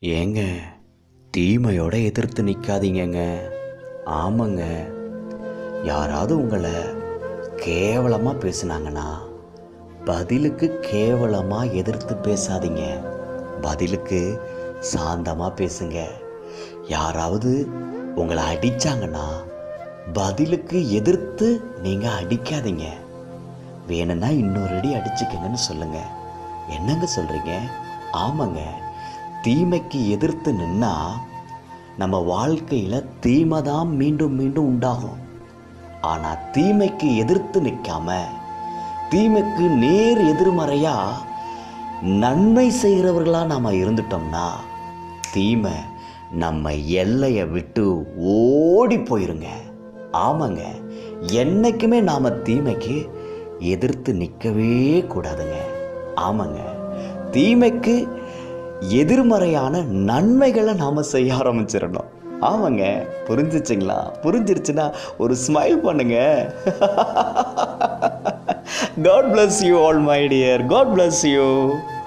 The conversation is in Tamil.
ஏங்க தீமையோட எதிர்த்து நிற்காதீங்கங்க ஆமாங்க யாராவது உங்களை கேவலமாக பேசுனாங்கன்னா பதிலுக்கு கேவலமாக எதிர்த்து பேசாதீங்க பதிலுக்கு சாந்தமாக பேசுங்க யாராவது உங்களை அடித்தாங்கன்னா பதிலுக்கு எதிர்த்து நீங்கள் அடிக்காதீங்க வேணும்னா இன்னொரு அடி அடிச்சுக்கங்கன்னு சொல்லுங்க என்னங்க சொல்றீங்க ஆமாங்க தீமைக்கு எதிர்த்து நின்னா நம்ம வாழ்க்கையில தீமை தான் மீண்டும் மீண்டும் உண்டாகும் ஆனா தீமைக்கு எதிர்த்து நிற்காம தீமைக்கு நேர் எதிர்மறையா நன்மை செய்கிறவர்களா நாம இருந்துட்டோம்னா தீமை நம்ம எல்லையை விட்டு ஓடி போயிருங்க ஆமாங்க என்னைக்குமே நாம தீமைக்கு எதிர்த்து நிற்கவே கூடாதுங்க ஆமாங்க தீமைக்கு எதிர்மறையான நன்மைகளை நாம செய்ய ஆரம்பிச்சிடணும் ஆமாங்க புரிஞ்சிச்சிங்களா புரிஞ்சிருச்சுன்னா ஒரு ஸ்மைல் பண்ணுங்க God bless you all my dear God bless you